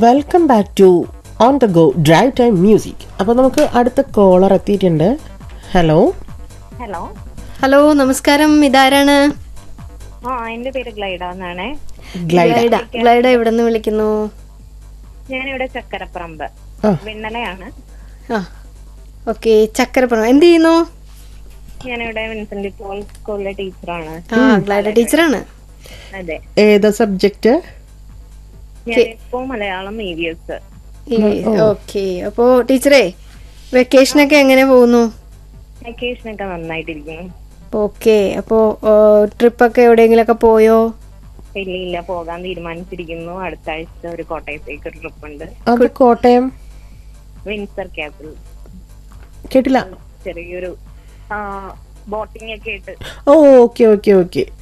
Welcome back to on the go drive time music അപ്പോൾ നമുക്ക് അടുത്ത കോളർ എത്തിയിട്ടുണ്ട് ഹലോ ഹലോ ഹലോ നമസ്കാരം ഇതാരാണ് ആ എന്റെ പേര് ഗ്ലൈഡ എന്നാണ് ഗ്ലൈഡ ഗ്ലൈഡ ഗ്ലൈഡ ഇവിടെ നിന്ന് വിളിക്കുന്നു ഞാനിവിടെ ചക്കരപ്പറമ്പ് ആ. വിണ്ണലയാണ് ആ ഓക്കെ ചക്കരപ്പുറം എന്ത് ചെയ്യുന്നു ഞാനിവിടെ വിൻസെന്റ് പോൾ സ്കൂളിലെ ടീച്ചറാണ് ആ ഗ്ലൈഡ ടീച്ചറാണ് അതെ ഏതാ സബ്ജക്റ്റ് ഞാനിപ്പോ Malayalam E V S okay അപ്പോ ടീച്ചറേ വെക്കേഷനൊക്കെ എങ്ങനെ പോകുന്നു വെക്കേഷനൊക്കെ നന്നായിട്ടിരിക്കുന്നു ഓക്കെ അപ്പോ ട്രിപ്പൊക്കെ എവിടെയെങ്കിലൊക്കെ പോയോ ഇല്ല ഇല്ല പോകാൻ തീരുമാനിച്ചിരിക്കുന്നു അടുത്ത ആഴ്ച ഒരു കോട്ടയത്തേക്ക് ഒരു ട്രിപ്പ് ഉണ്ട് അത് കോട്ടയം വിൻസർ ക്യാപ്പിൽ കേട്ടില്ല ചെറിയൊരു ബോട്ടിംഗ് ഒക്കെ ആയിട്ട് ഓ ഓക്കെ ഓക്കെ ഓക്കെ